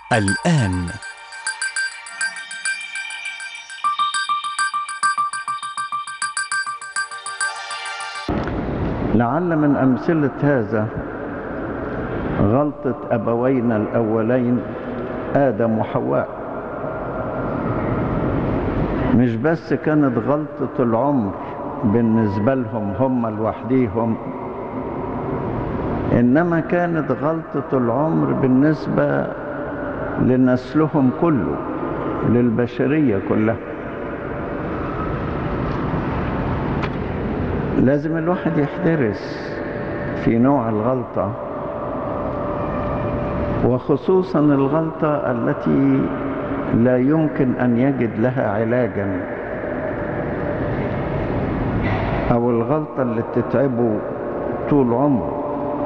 الآن لعل من أمثلة هذا غلطة أبوينا الأولين آدم وحواء مش بس كانت غلطة العمر بالنسبة لهم هم لوحديهم إنما كانت غلطة العمر بالنسبة لنسلهم كله للبشرية كلها لازم الواحد يحترس في نوع الغلطة وخصوصا الغلطة التي لا يمكن أن يجد لها علاجا أو الغلطة اللي تتعبه طول عمره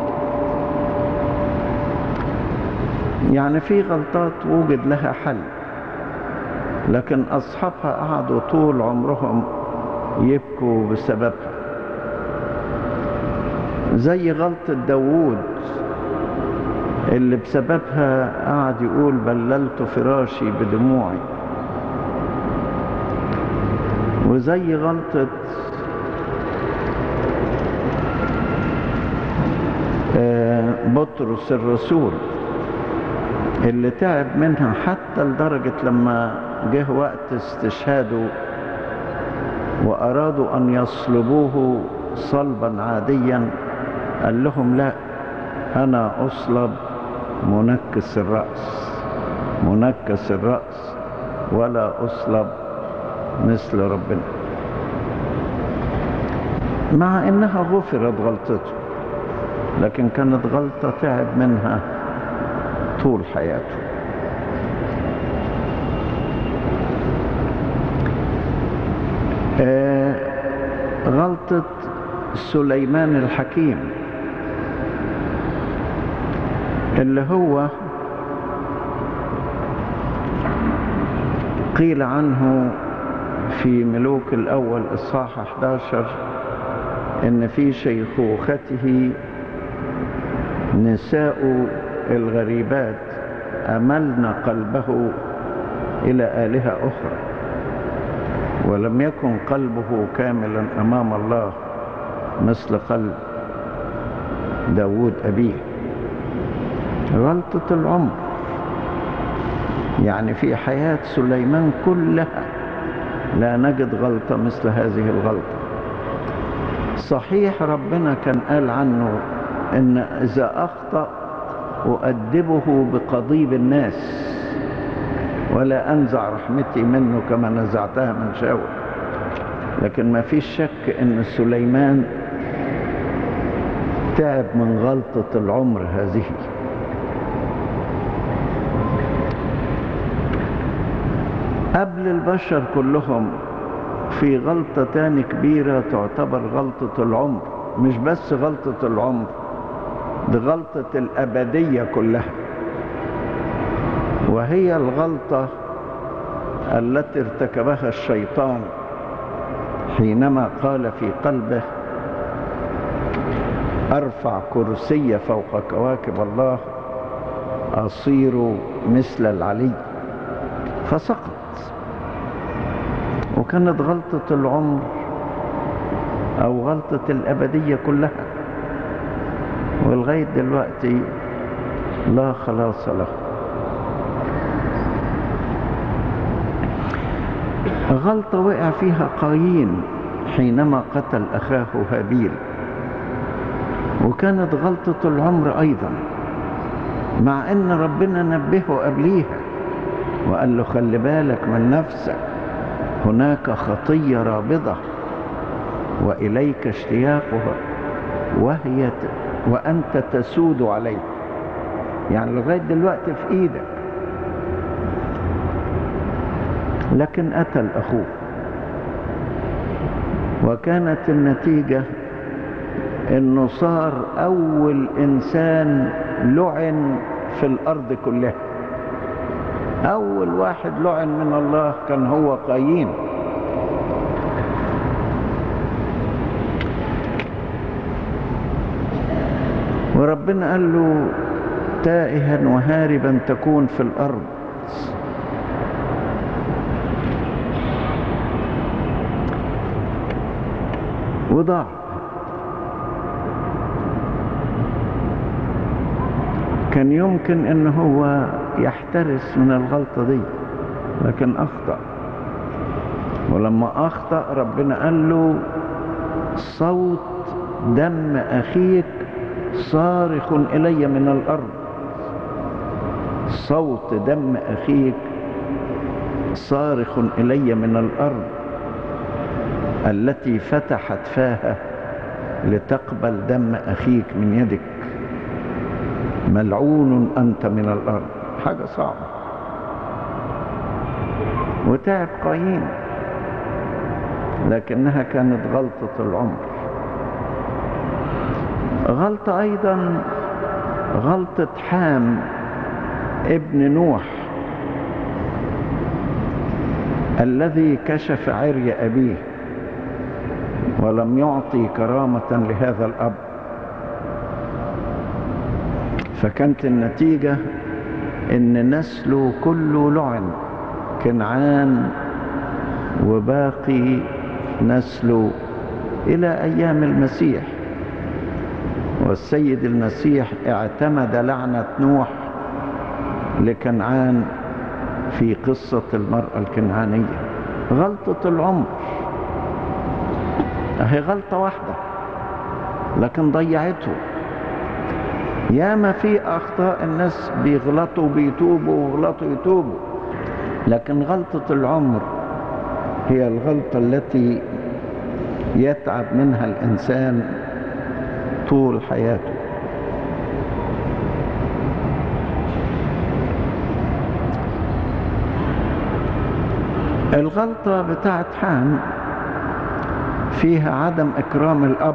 يعني في غلطات وجد لها حل لكن أصحابها قعدوا طول عمرهم يبكوا بسببها زي غلطة داوود اللي بسببها قعد يقول بللت فراشي بدموعي وزي غلطة بطرس الرسول اللي تعب منها حتى لدرجة لما جه وقت استشهاده وأرادوا أن يصلبوه صلبا عاديا قال لهم لا أنا أصلب منكس الرأس منكس الرأس ولا أصلب مثل ربنا مع إنها غفرت غلطته لكن كانت غلطة تعب منها طول حياته آه غلطة سليمان الحكيم اللي هو قيل عنه في ملوك الأول إصحاح 11 إن في شيخوخته نساء الغريبات أملن قلبه إلى آلهة أخرى ولم يكن قلبه كاملا أمام الله مثل قلب داود أبيه غلطة العمر يعني في حياة سليمان كلها لا نجد غلطة مثل هذه الغلطة صحيح ربنا كان قال عنه إن إذا أخطأ أؤدبه بقضيب الناس ولا أنزع رحمتي منه كما نزعتها من شاول لكن ما فيش شك ان سليمان تعب من غلطة العمر هذه قبل البشر كلهم في غلطة تاني كبيرة تعتبر غلطة العمر مش بس غلطة العمر دي غلطة الأبدية كلها وهي الغلطة التي ارتكبها الشيطان حينما قال في قلبه أرفع كرسي فوق كواكب الله أصير مثل العلي فسقط وكانت غلطة العمر أو غلطة الأبدية كلها ولغاية دلوقتي لا خلاص له غلطة وقع فيها قايين حينما قتل أخاه هابيل وكانت غلطة العمر أيضا مع أن ربنا نبهه قبليها وقال له خلي بالك من نفسك هناك خطية رابضة وإليك اشتياقها وهي وأنت تسود عليه يعني لغاية دلوقتي في إيدك لكن قتل أخوه وكانت النتيجة انه صار اول انسان لعن في الارض كلها اول واحد لعن من الله كان هو قايين وربنا قال له تائها وهاربا تكون في الأرض وضاع كان يمكن ان هو يحترس من الغلطة دي لكن اخطأ ولما اخطأ ربنا قال له صوت دم اخيك صارخ الي من الارض صوت دم اخيك صارخ الي من الارض التي فتحت فاها لتقبل دم اخيك من يدك ملعون انت من الارض حاجه صعبه وتعب قايين لكنها كانت غلطه العمر غلطه ايضا غلطه حام ابن نوح الذي كشف عري ابيه ولم يعطي كرامه لهذا الاب فكانت النتيجة ان نسله كله لعن كنعان وباقي نسله الى ايام المسيح والسيد المسيح اعتمد لعنة نوح لكنعان في قصة المرأة الكنعانية غلطة العمر هي غلطة واحدة لكن ضيعته ياما في اخطاء الناس بيغلطوا بيتوبوا ويغلطوا يتوبوا لكن غلطة العمر هي الغلطة التي يتعب منها الانسان طول حياته الغلطة بتاعت حام فيها عدم اكرام الاب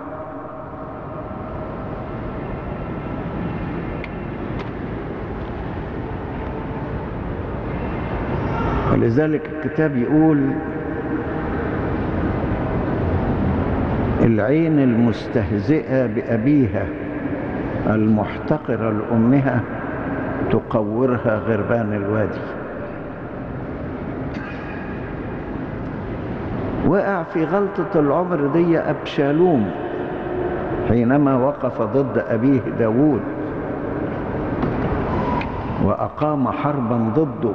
ولذلك الكتاب يقول العين المستهزئة بأبيها المحتقرة لأمها تقورها غربان الوادي وقع في غلطة العمر دي أبشالوم حينما وقف ضد أبيه داود وأقام حربا ضده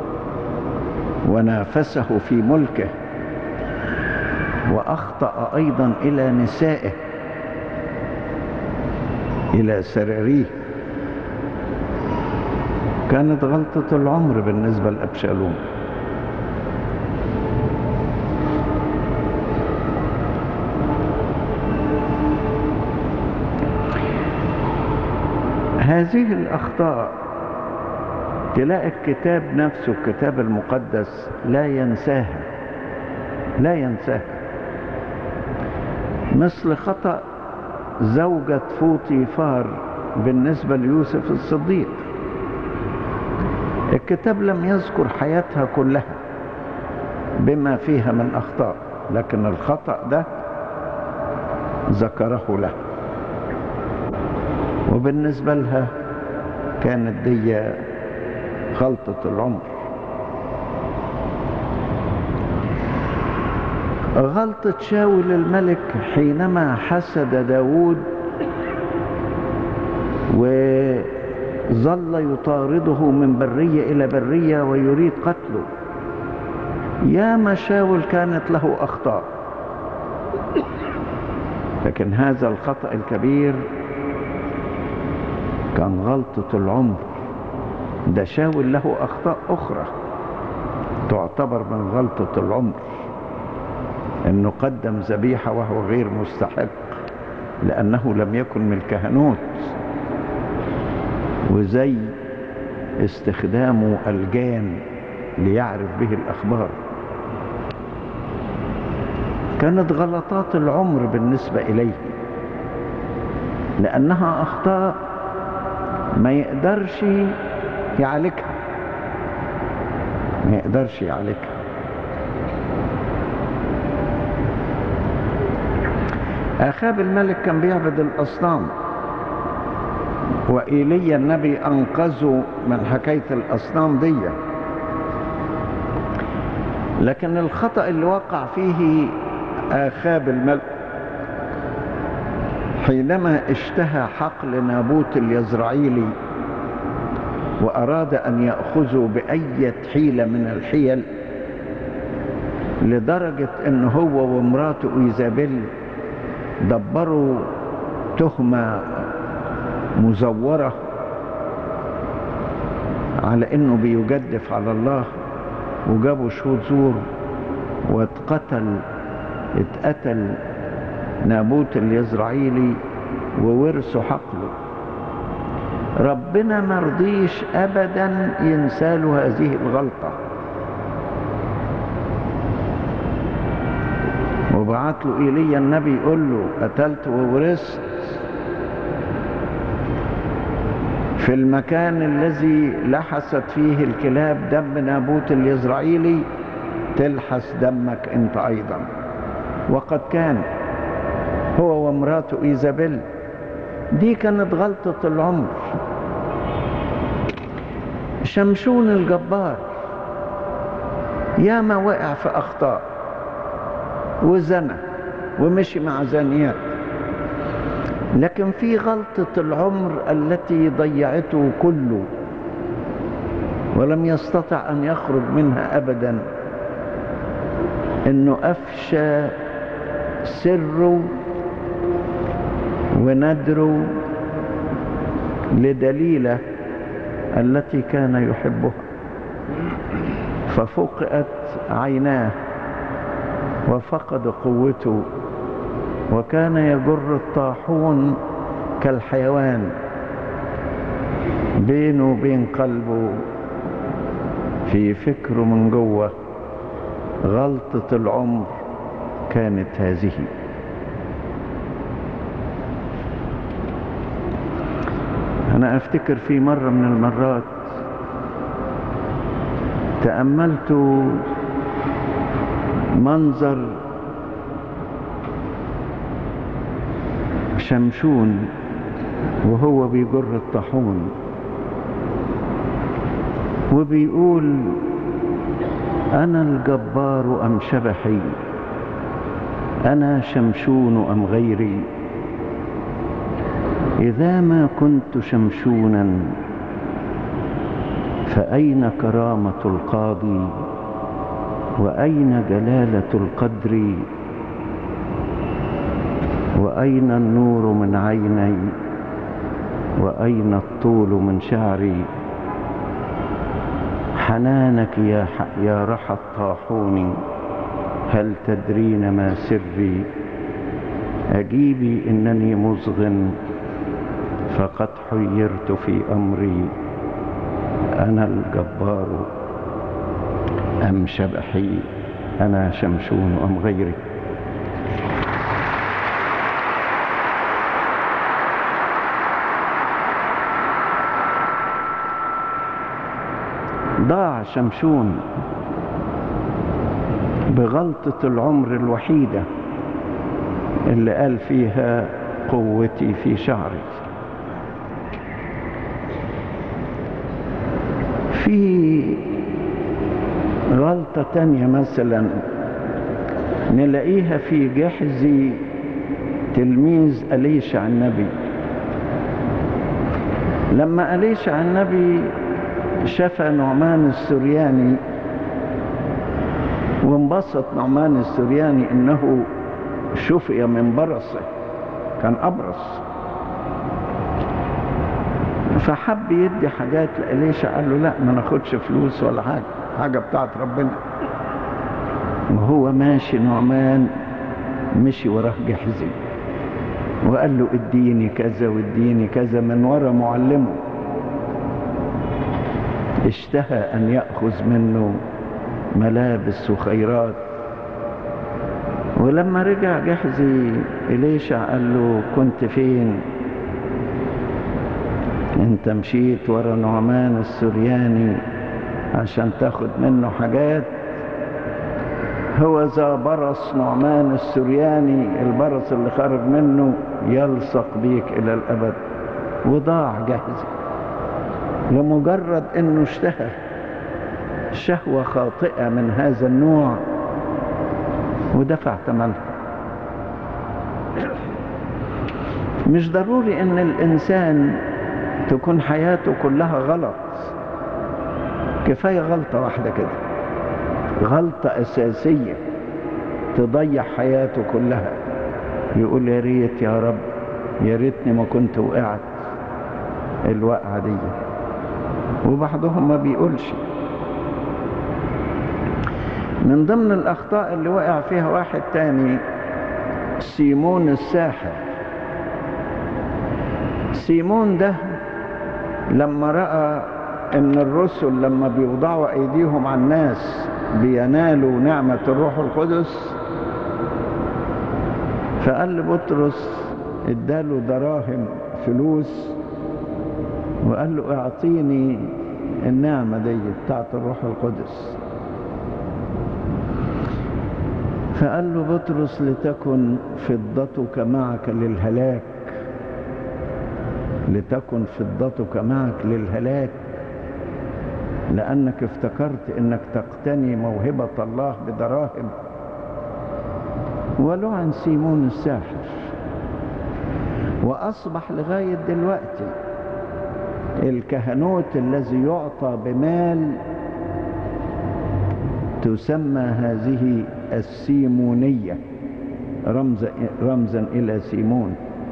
ونافسه في ملكه واخطا ايضا الى نسائه الى سراريه كانت غلطه العمر بالنسبه لابشالوم هذه الاخطاء تلاقي الكتاب نفسه الكتاب المقدس لا ينساها لا ينساها مثل خطأ زوجة فوطيفار بالنسبة ليوسف الصديق الكتاب لم يذكر حياتها كلها بما فيها من أخطاء لكن الخطأ ده ذكره له وبالنسبة لها كانت دي غلطة العمر غلطة شاول الملك حينما حسد داود وظل يطارده من برية إلى برية ويريد قتله يا ما شاول كانت له أخطاء لكن هذا الخطأ الكبير كان غلطة العمر ده شاول له أخطاء أخرى تعتبر من غلطة العمر أنه قدم ذبيحة وهو غير مستحق لأنه لم يكن من الكهنوت وزي استخدامه الجان ليعرف به الأخبار كانت غلطات العمر بالنسبة إليه لأنها أخطاء ما يقدرش يعالجها ما يقدرش يعالجها أخاب الملك كان بيعبد الأصنام وإيليا النبي أنقذه من حكاية الأصنام دي لكن الخطأ اللي وقع فيه آخاب الملك حينما اشتهى حقل نابوت اليزرعيلي وأراد أن يأخذه بأية حيلة من الحيل لدرجة أن هو ومراته إيزابيل دبروا تهمة مزورة على أنه بيجدف على الله وجابوا شهود زور واتقتل اتقتل نابوت اليزرعيلي وورثوا حقله ربنا مرضيش ابدا ينساله هذه الغلطة وبعت له ايليا النبي يقول له قتلت وورثت في المكان الذي لحست فيه الكلاب دم نابوت اليزرعيلي تلحس دمك انت ايضا وقد كان هو ومراته ايزابيل دي كانت غلطة العمر شمشون الجبار ياما وقع في اخطاء وزنى ومشي مع زانيات لكن في غلطة العمر التي ضيعته كله ولم يستطع أن يخرج منها أبدا أنه أفشى سره وندره لدليلة التي كان يحبها ففقأت عيناه وفقد قوته وكان يجر الطاحون كالحيوان بينه وبين قلبه في فكره من جوه غلطة العمر كانت هذه أنا أفتكر في مرة من المرات تأملت منظر شمشون وهو بيجر الطاحون وبيقول أنا الجبار أم شبحي أنا شمشون أم غيري إذا ما كنت شمشونا فأين كرامة القاضي وأين جلالة القدر وأين النور من عيني وأين الطول من شعري حنانك يا, يا رحى الطاحون هل تدرين ما سري أجيبي إنني مصغ فقد حيرت في أمري أنا الجبار أم شبحي أنا شمشون أم غيري ضاع شمشون بغلطة العمر الوحيدة اللي قال فيها قوتي في شعري في غلطة تانية مثلا نلاقيها في جحزي تلميذ أليشع النبي لما أليشع النبي شفى نعمان السرياني وانبسط نعمان السرياني انه شفي من برصه كان ابرص فحب يدي حاجات لإليشا قال له لا ما ناخدش فلوس ولا حاجة حاجة بتاعت ربنا وهو ماشي نعمان مشي وراه جحزي وقال له اديني كذا واديني كذا من ورا معلمه اشتهى ان ياخذ منه ملابس وخيرات ولما رجع جحزي إليشع قال له كنت فين انت مشيت ورا نعمان السرياني عشان تاخد منه حاجات هو ذا برص نعمان السرياني البرص اللي خرج منه يلصق بيك الى الابد وضاع جاهز لمجرد انه اشتهى شهوة خاطئة من هذا النوع ودفع ثمنها مش ضروري ان الانسان تكون حياته كلها غلط كفاية غلطة واحدة كده غلطة اساسية تضيع حياته كلها يقول يا ريت يا رب يا ريتني ما كنت وقعت الوقعة دي وبعضهم ما بيقولش من ضمن الأخطاء اللي وقع فيها واحد تاني سيمون الساحر سيمون ده لما رأى ان الرسل لما بيوضعوا ايديهم على الناس بينالوا نعمة الروح القدس فقال لبطرس اداله دراهم فلوس وقال له اعطيني النعمة دي بتاعت الروح القدس فقال له بطرس لتكن فضتك معك للهلاك لتكن فضتك معك للهلاك لأنك افتكرت أنك تقتني موهبة الله بدراهم ولعن سيمون الساحر وأصبح لغاية دلوقتي الكهنوت الذي يعطى بمال تسمى هذه السيمونية رمز رمزا إلى سيمون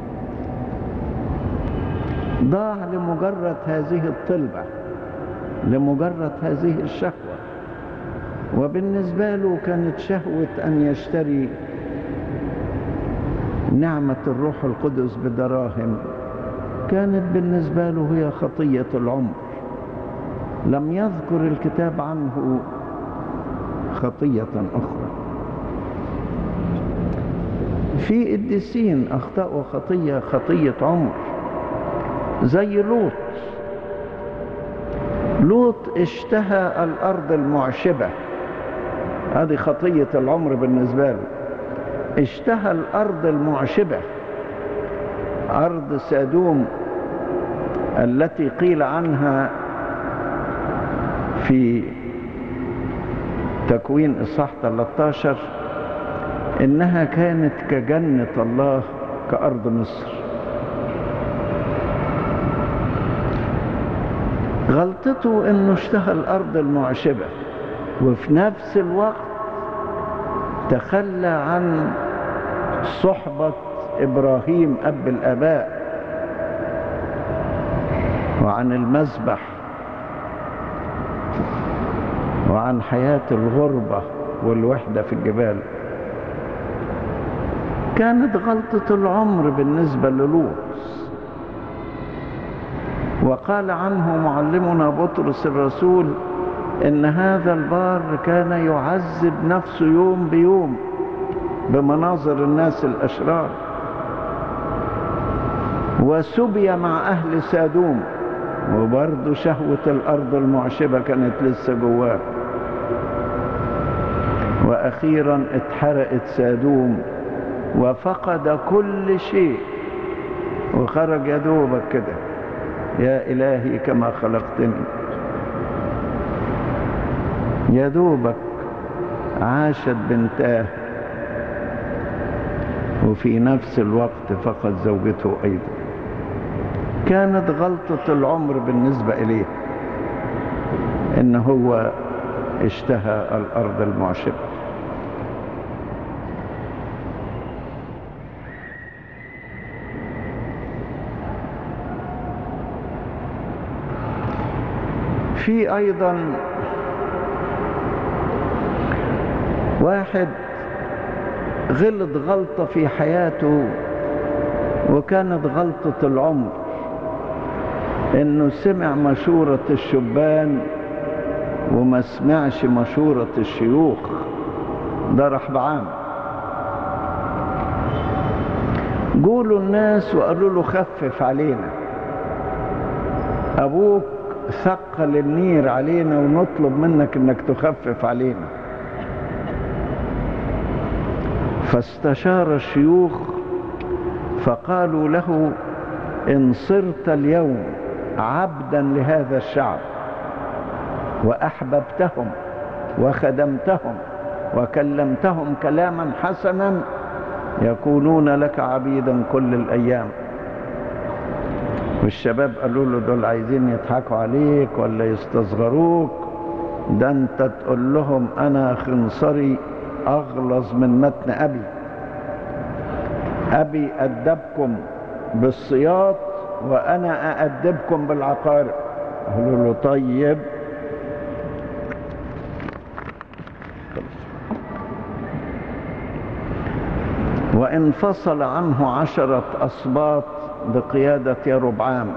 ضاع لمجرد هذه الطلبة لمجرد هذه الشهوة وبالنسبة له كانت شهوة أن يشتري نعمة الروح القدس بدراهم كانت بالنسبة له هي خطية العمر لم يذكر الكتاب عنه خطية أخرى في قديسين أخطأوا خطية خطية عمر زي لوط لوط اشتهى الأرض المعشبة هذه خطية العمر بالنسبة له اشتهى الأرض المعشبة أرض سادوم التي قيل عنها في تكوين إصحاح 13 إنها كانت كجنة الله كأرض مصر غلطته إنه اشتهى الأرض المعشبة وفي نفس الوقت تخلى عن صحبة إبراهيم أب الآباء وعن المذبح وعن حياة الغربة والوحدة في الجبال كانت غلطة العمر بالنسبة للوط وقال عنه معلمنا بطرس الرسول إن هذا البار كان يعذب نفسه يوم بيوم بمناظر الناس الأشرار وسبي مع أهل سادوم وبرضه شهوة الأرض المعشبة كانت لسه جواه وأخيرا اتحرقت سادوم وفقد كل شيء وخرج يا دوبك كده يا إلهي كما خلقتني يا دوبك عاشت بنتاه وفي نفس الوقت فقد زوجته أيضا كانت غلطة العمر بالنسبة إليه إن هو اشتهى الأرض المعشبة في أيضا واحد غلط غلطة في حياته وكانت غلطة العمر انه سمع مشورة الشبان وما سمعش مشورة الشيوخ ده رحبعام قولوا الناس وقالوا له خفف علينا ابوك ثقل النير علينا ونطلب منك انك تخفف علينا فاستشار الشيوخ فقالوا له إن صرت اليوم عبدا لهذا الشعب وأحببتهم وخدمتهم وكلمتهم كلاما حسنا يكونون لك عبيدا كل الأيام والشباب قالوا له دول عايزين يضحكوا عليك ولا يستصغروك ده انت تقول لهم انا خنصري اغلظ من متن ابي ابي ادبكم بالصياط وانا اادبكم بالعقارب قالوا له طيب وانفصل عنه عشرة أسباط بقيادة يربعام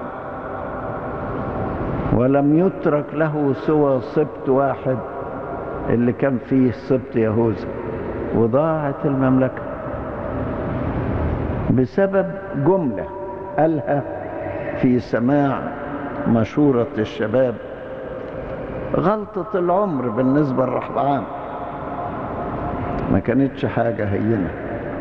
ولم يترك له سوى سبط واحد اللي كان فيه سبط يهوذا وضاعت المملكة بسبب جملة قالها في سماع مشورة الشباب غلطة العمر بالنسبة للرحبعام ما كانتش حاجة هينة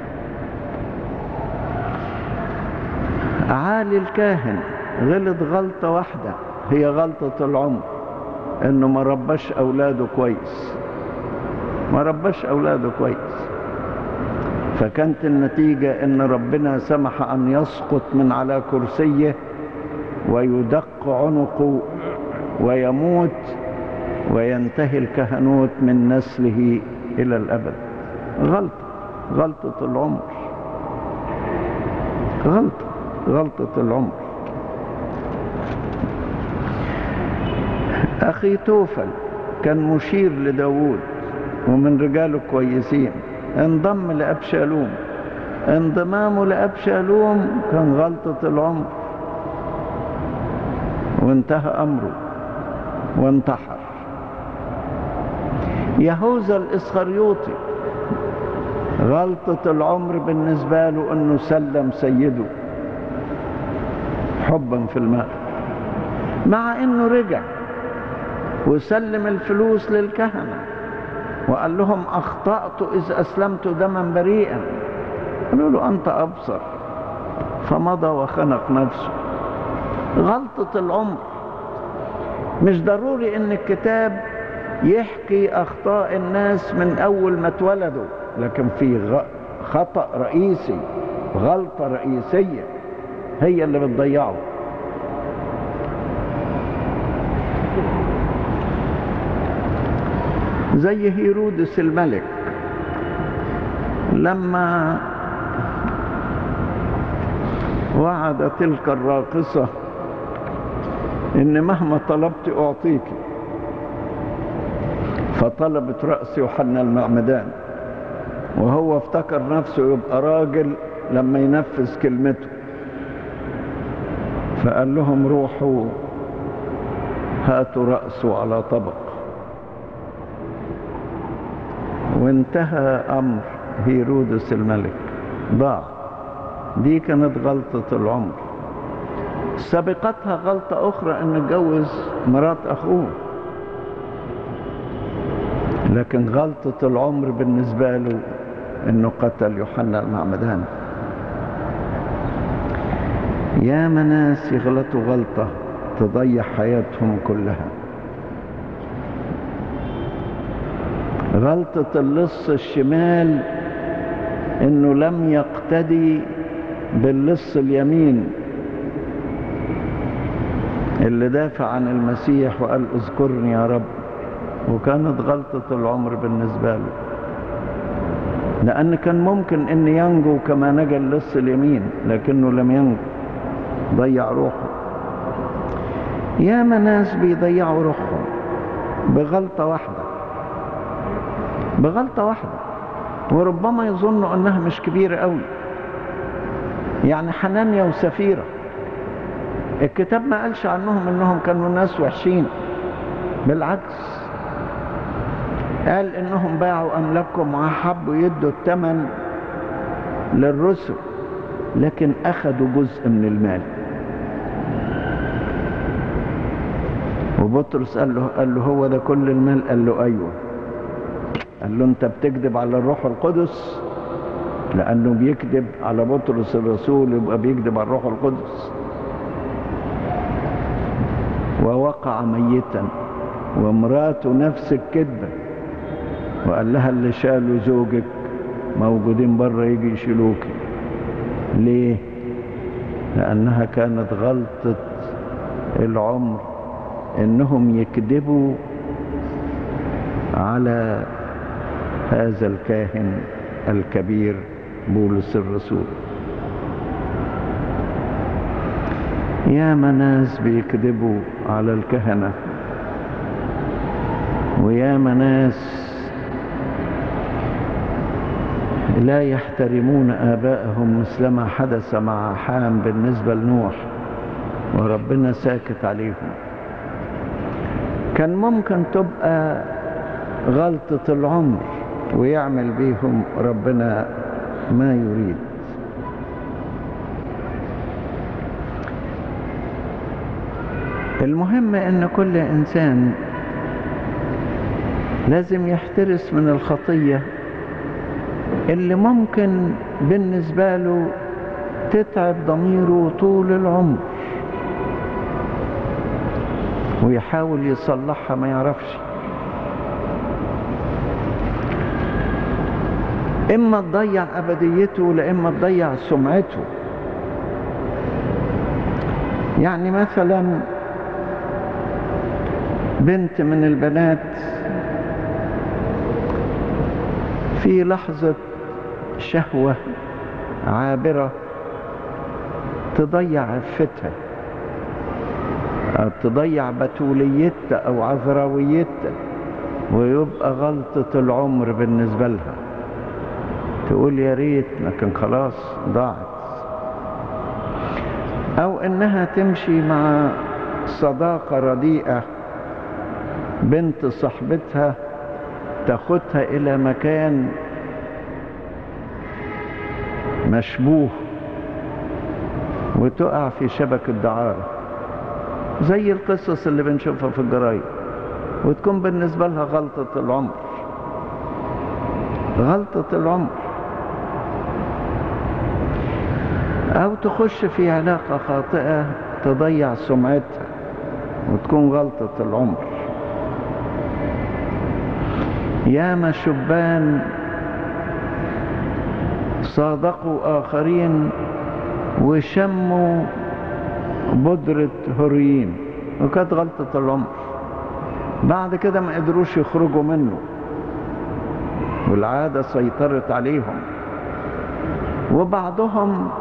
عالي الكاهن غلط غلطة واحدة هي غلطة العمر انه ما رباش اولاده كويس ما رباش اولاده كويس فكانت النتيجة ان ربنا سمح ان يسقط من على كرسيه ويدق عنقه ويموت وينتهي الكهنوت من نسله الى الابد غلطة غلطة العمر غلطة غلطة العمر أخي توفل كان مشير لداود ومن رجاله كويسين انضم لأبشالوم انضمامه لأبشالوم كان غلطة العمر وانتهى أمره وانتحر يهوذا الإسخريوطي غلطة العمر بالنسبة له أنه سلم سيده حبا في المال مع أنه رجع وسلم الفلوس للكهنة وقال لهم أخطأت إذ أسلمت دما بريئا قالوا له أنت أبصر فمضى وخنق نفسه غلطة العمر مش ضروري ان الكتاب يحكي اخطاء الناس من اول ما اتولدوا لكن في خطأ رئيسي غلطة رئيسية هي اللي بتضيعه زي هيرودس الملك لما وعد تلك الراقصة ان مهما طلبت اعطيك فطلبت رأس يوحنا المعمدان وهو افتكر نفسه يبقى راجل لما ينفذ كلمته فقال لهم روحوا هاتوا رأسه على طبق وانتهى أمر هيرودس الملك ضاع دي كانت غلطة العمر سبقتها غلطة أخرى أن اتجوز مرات أخوه لكن غلطة العمر بالنسبة له أنه قتل يوحنا المعمدان يا ناس يغلطوا غلطة تضيع حياتهم كلها غلطة اللص الشمال انه لم يقتدي باللص اليمين اللي دافع عن المسيح وقال اذكرني يا رب وكانت غلطة العمر بالنسبة له لأن كان ممكن أن ينجو كما نجا اللص اليمين لكنه لم ينجو ضيع روحه يا ناس بيضيعوا روحهم بغلطة واحدة بغلطة واحدة وربما يظنوا أنها مش كبيرة قوي يعني حنانيا وسفيرة الكتاب ما قالش عنهم أنهم كانوا ناس وحشين بالعكس قال انهم باعوا املاكهم وحبوا يدوا الثمن للرسل لكن اخذوا جزء من المال وبطرس قال له قال له هو ده كل المال قال له ايوه قال له انت بتكذب على الروح القدس لانه بيكذب على بطرس الرسول يبقى بيكذب على الروح القدس ووقع ميتا ومراته نفس الكذبة وقال لها اللي شالوا زوجك موجودين بره يجي يشيلوك ليه لأنها كانت غلطة العمر إنهم يكذبوا على هذا الكاهن الكبير بولس الرسول يا ناس بيكذبوا على الكهنة ويا ناس لا يحترمون آبائهم مثلما حدث مع حام بالنسبة لنوح وربنا ساكت عليهم كان ممكن تبقى غلطة العمر ويعمل بيهم ربنا ما يريد المهم ان كل انسان لازم يحترس من الخطية اللي ممكن بالنسبة له تتعب ضميره طول العمر ويحاول يصلحها ما يعرفش اما تضيع ابديته لاما تضيع سمعته يعني مثلا بنت من البنات في لحظة شهوة عابرة تضيع عفتها أو تضيع بتوليتها أو عذراويتها ويبقى غلطة العمر بالنسبة لها تقول يا ريت لكن خلاص ضاعت أو إنها تمشي مع صداقة رديئة بنت صاحبتها تاخدها إلى مكان مشبوه وتقع في شبك الدعارة زي القصص اللي بنشوفها في الجرايد وتكون بالنسبة لها غلطة العمر غلطة العمر أو تخش في علاقة خاطئة تضيع سمعتها وتكون غلطة العمر ياما شبان صادقوا آخرين وشموا بودرة هوريين وكانت غلطة العمر بعد كده ما قدروش يخرجوا منه والعادة سيطرت عليهم وبعضهم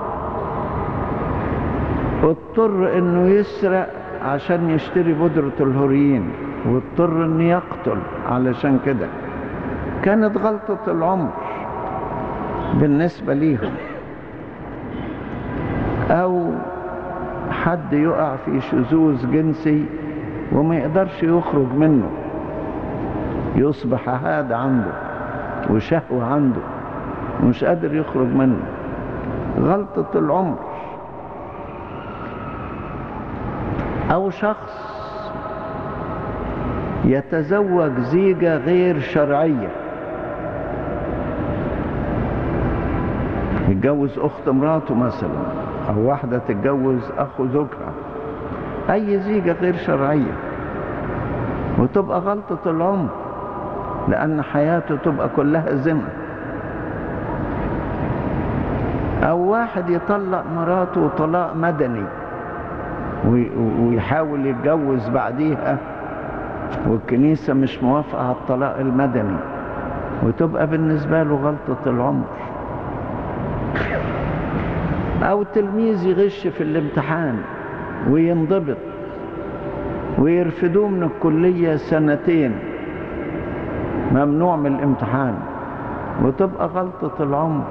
اضطر انه يسرق عشان يشتري بودرة الهوريين واضطر انه يقتل علشان كده كانت غلطة العمر بالنسبة ليهم او حد يقع في شذوذ جنسي وما يقدرش يخرج منه يصبح هذا عنده وشهوة عنده مش قادر يخرج منه غلطة العمر أو شخص يتزوج زيجة غير شرعية يتجوز أخت مراته مثلا أو واحدة تتجوز أخو زوجها أي زيجة غير شرعية وتبقى غلطة العمر لأن حياته تبقى كلها زنا أو واحد يطلق مراته طلاق مدني ويحاول يتجوز بعديها والكنيسة مش موافقة على الطلاق المدني وتبقى بالنسبة له غلطة العمر أو تلميذ يغش في الامتحان وينضبط ويرفدوه من الكلية سنتين ممنوع من الامتحان وتبقى غلطة العمر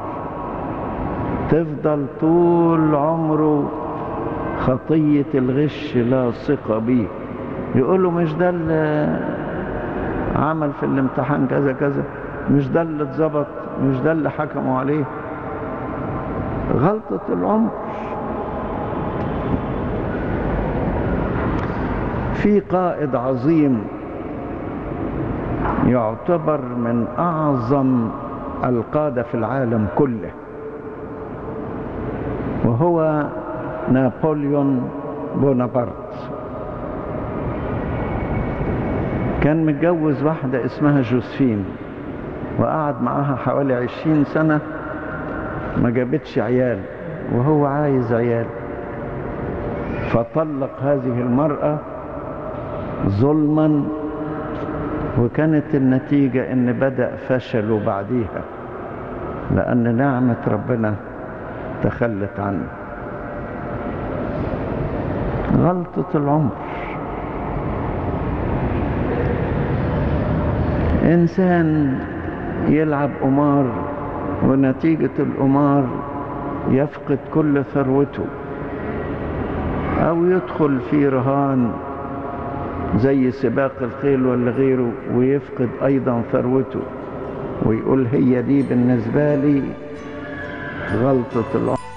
تفضل طول عمره خطية الغش لاصقة بيه يقول له مش ده اللي عمل في الامتحان كذا كذا مش ده اللي اتظبط مش ده اللي حكموا عليه غلطة العمر في قائد عظيم يعتبر من أعظم القادة في العالم كله وهو نابليون بونابرت كان متجوز واحدة اسمها جوزفين وقعد معاها حوالي عشرين سنة ما جابتش عيال وهو عايز عيال فطلق هذه المرأة ظلما وكانت النتيجة ان بدأ فشله بعديها لأن نعمة ربنا تخلت عنه غلطة العمر إنسان يلعب قمار ونتيجة القمار يفقد كل ثروته أو يدخل في رهان زي سباق الخيل ولا غيره ويفقد أيضا ثروته ويقول هي دي بالنسبة لي غلطة العمر